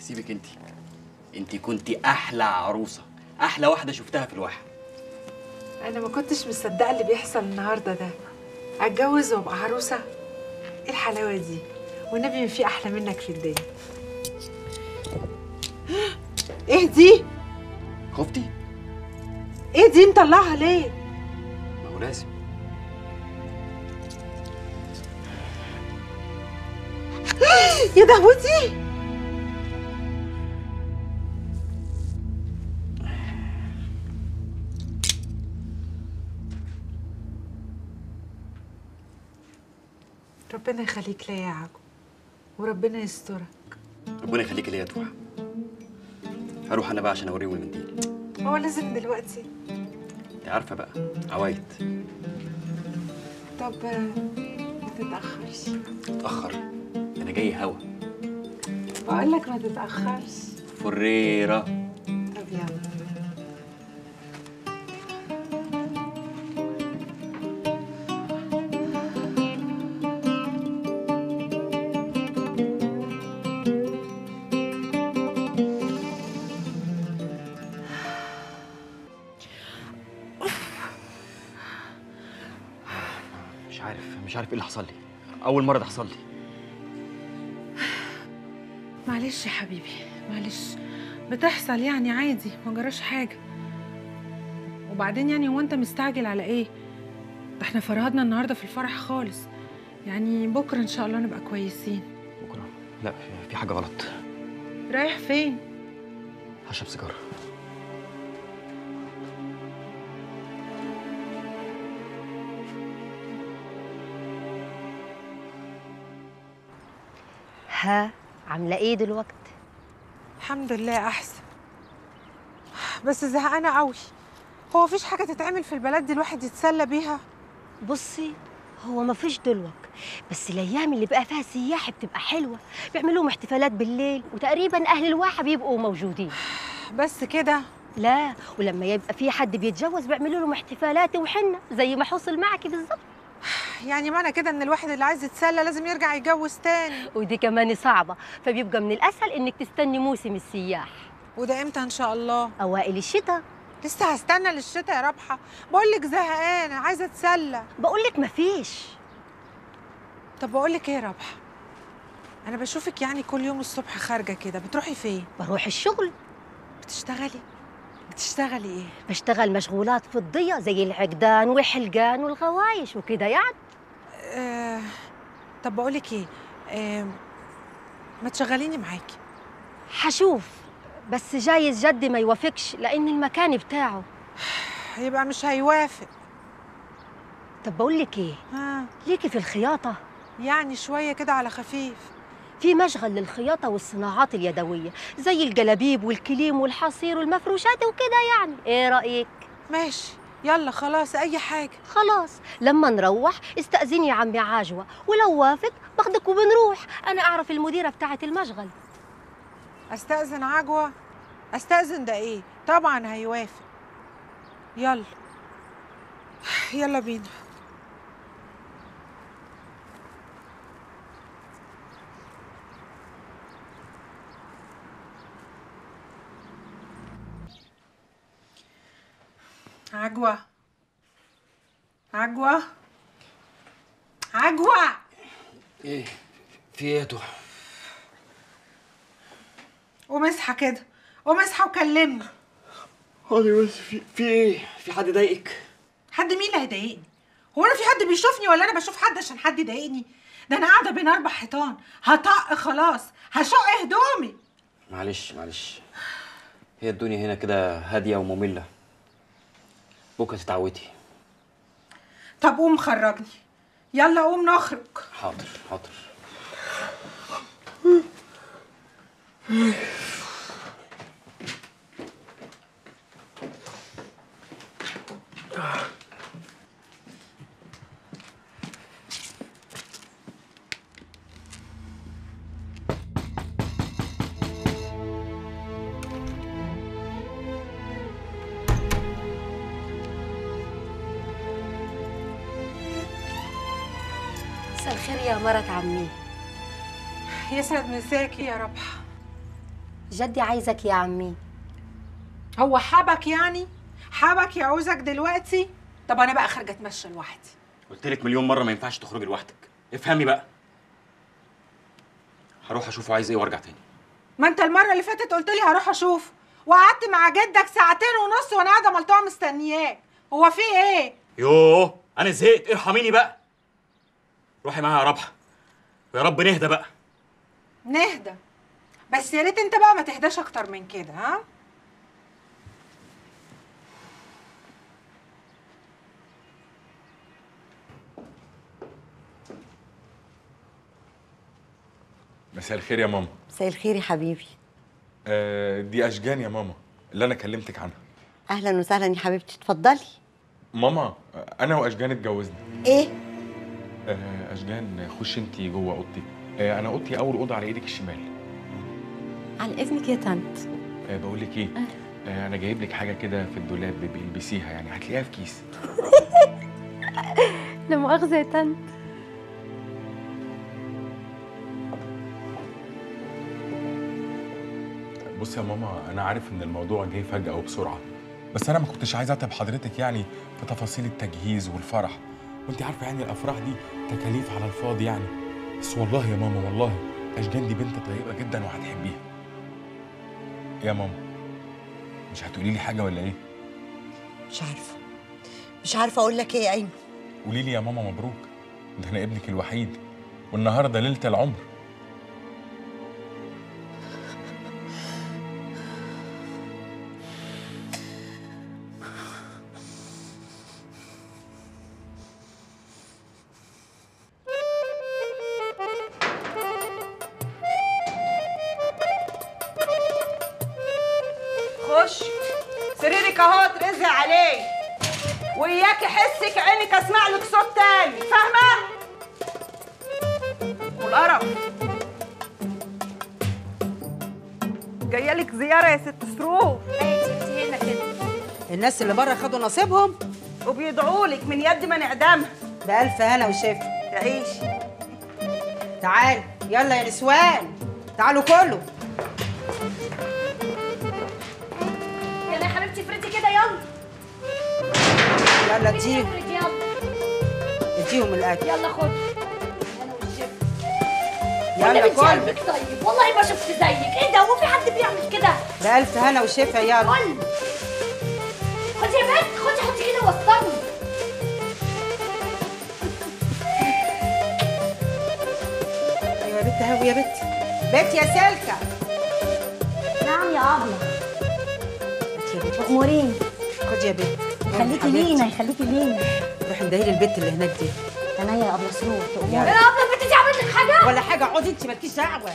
سيبك انت انت كنت احلى عروسه احلى واحده شفتها في الواحه انا ما كنتش مصدقه اللي بيحصل النهارده ده اتجوز وابقى عروسه ايه الحلاوه دي والنبي ما في احلى منك في الدنيا ايه دي خفتي ايه دي مطلعها ليه ما هو لازم يا دهوتي ربنا يخليك ليا يا عجو وربنا يسترك ربنا يخليك ليا يا توحه هروح انا بقى عشان اوريهم المنديل هو لازم دلوقتي انت عارفه بقى عوايد طب آه، ما تتأخرش اتاخر انا جاي هوا بقول لك ما تتأخرش فريره طب يلا مش عارف مش عارف ايه اللي حصل لي اول مره ده حصل لي معلش يا حبيبي معلش بتحصل يعني عادي ما جراش حاجة وبعدين يعني هو انت مستعجل على ايه ده احنا فرهدنا النهارده في الفرح خالص يعني بكره ان شاء الله نبقى كويسين بكره لا في- في حاجه غلط رايح فين هشرب سيجاره ها عامله ايه دلوقتي الحمد لله احسن بس زهقانه قوي هو مفيش حاجه تتعمل في البلد دي الواحد يتسلى بيها بصي هو ما فيش دلوك بس الايام اللي بقى فيها سياح بتبقى حلوه بيعملوا لهم احتفالات بالليل وتقريبا اهل الواحه بيبقوا موجودين بس كده لا ولما يبقى في حد بيتجوز بيعملوا لهم احتفالات وحنه زي ما حصل معك بالظبط يعني معنى كده ان الواحد اللي عايز يتسلى لازم يرجع يتجوز تاني ودي كمان صعبه فبيبقى من الاسهل انك تستني موسم السياح وده امتى ان شاء الله اوائل الشتاء لسه هستنى للشتاء يا رابحه بقول لك زهقانه عايزه اتسلى بقول لك مفيش طب بقول لك ايه يا رابحه انا بشوفك يعني كل يوم الصبح خارجه كده بتروحي فين بروح الشغل بتشتغلي بتشتغلي ايه بشتغل مشغولات فضيه زي العقدان والحلقان والغوايش وكده يعني آه... طب بقول لك ايه آه... ما تشغليني معاكي حشوف بس جايز جدي ما يوافقش لان المكان بتاعه يبقى مش هيوافق طب بقول لك ايه ها ليكي في الخياطه يعني شويه كده على خفيف في مشغل للخياطه والصناعات اليدويه زي الجلابيب والكليم والحصير والمفروشات وكده يعني ايه رايك ماشي يلا خلاص اي حاجه خلاص لما نروح استأذني يا عمي عجوة ولو وافق باخدك وبنروح أنا أعرف المديرة بتاعة المشغل استاذن عجوه استاذن ده ايه طبعا هيوافق يلا يلا بينا عجوة عجوة عجوة ايه في ايه يا توحه قوم اصحى كده قوم اصحى وكلمني حاضر بس في في ايه في حد ضايقك حد مين اللي هيضايقني هو انا في حد بيشوفني ولا انا بشوف حد عشان حد يضايقني ده انا قاعده بين اربع حيطان هطق خلاص هشق هدومي معلش معلش هي الدنيا هنا كده هاديه وممله بكره تتعودي طب قوم خرجني يلا قوم نخرج حاضر حاضر مساء الخير يا مرة عمي يسعد مساكي يا ربح جدي عايزك يا عمي هو حبك يعني حبك يعوزك دلوقتي طب انا بقى خارجه اتمشى لوحدي قلت لك مليون مره ما ينفعش تخرجي لوحدك افهمي بقى هروح اشوفه عايز ايه وارجع تاني ما انت المره اللي فاتت قلت لي هروح اشوف وقعدت مع جدك ساعتين ونص وانا قاعده ملطوعه مستنياك هو في ايه يوه انا زهقت ارحميني بقى روحي معايا يا ربحه ويا رب نهدى بقى نهدى بس يا ريت انت بقى ما تهداش اكتر من كده ها مساء الخير يا ماما مساء الخير يا حبيبي آه دي اشجان يا ماما اللي انا كلمتك عنها اهلا وسهلا يا حبيبتي اتفضلي ماما آه، انا واشجان اتجوزنا ايه آه اشجان خش انت جوه اوضتي آه انا اوضتي اول اوضه على ايدك الشمال على اذنك يا طنط آه بقول لك ايه آه انا جايب لك حاجه كده في الدولاب بيلبسيها يعني هتلاقيها في كيس لا مؤاخذه يا طنط بصي يا ماما انا عارف ان الموضوع جاي فجاه وبسرعه بس انا ما كنتش عايز اتعب حضرتك يعني في تفاصيل التجهيز والفرح وانت عارفه يعني الافراح دي تكاليف على الفاضي يعني بس والله يا ماما والله اشجان دي بنت طيبه جدا وهتحبيها يا ماما مش هتقولي لي حاجه ولا ايه مش عارفه مش عارفه اقول لك ايه يا ايمن قولي لي يا ماما مبروك ده انا ابنك الوحيد والنهارده ليله العمر خش سريرك اهو اترزق عليه وياكي حسك عينك اسمع لك صوت تاني فاهمه والقرف جايه لك زياره يا ست سرور الناس اللي بره خدوا نصيبهم وبيدعوا لك من يد ما نعدمها بألف هنا وشفا تعيشي تعال يلا يا نسوان تعالوا كله يلا يا حبيبتي افرضي كده يلا يلا اديهم افرضي يلا اديهم الاكل يلا خد يلا كل قلبك طيب والله ما شفت زيك ايه ده هو في حد بيعمل كده بألف هنا وشفا يلا قول خدي يا بنت خدي حطي كده وسطني ايوه يا بت اهو يا بت بت يا سلكة نعم يا أبلة بت يا بت أمورين خد يا بت خليكي لينا يخليكي لينا روحي اندهي لي البت اللي هناك دي عينيا يا أبلة سرور تأمري يلا. يا ابله البنت دي عملت لك حاجه ولا حاجة اقعدي انت مالكيش دعوة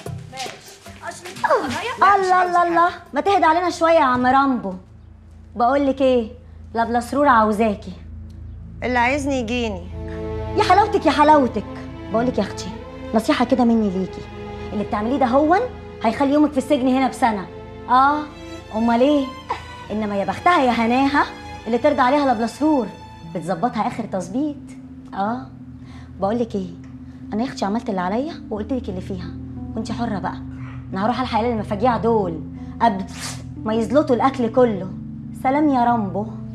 الله الله الله ما تهدى علينا شوية يا عم رامبو بقول لك إيه لابلة سرور عاوزاكي اللي عايزني يجيني يا حلاوتك يا حلاوتك بقول لك يا أختي نصيحة كده مني ليكي اللي بتعمليه ده هون هيخلي يومك في السجن هنا بسنة آه أمال إيه إنما يا بختها يا هناها اللي ترضى عليها لابلة سرور بتظبطها آخر تظبيط آه بقول لك إيه أنا يا أختي عملت اللي عليا وقلت لك اللي فيها وأنت حرة بقى أنا هروح الحق المفاجيع دول قبل ما يزلطوا الأكل كله سلام يا رامبو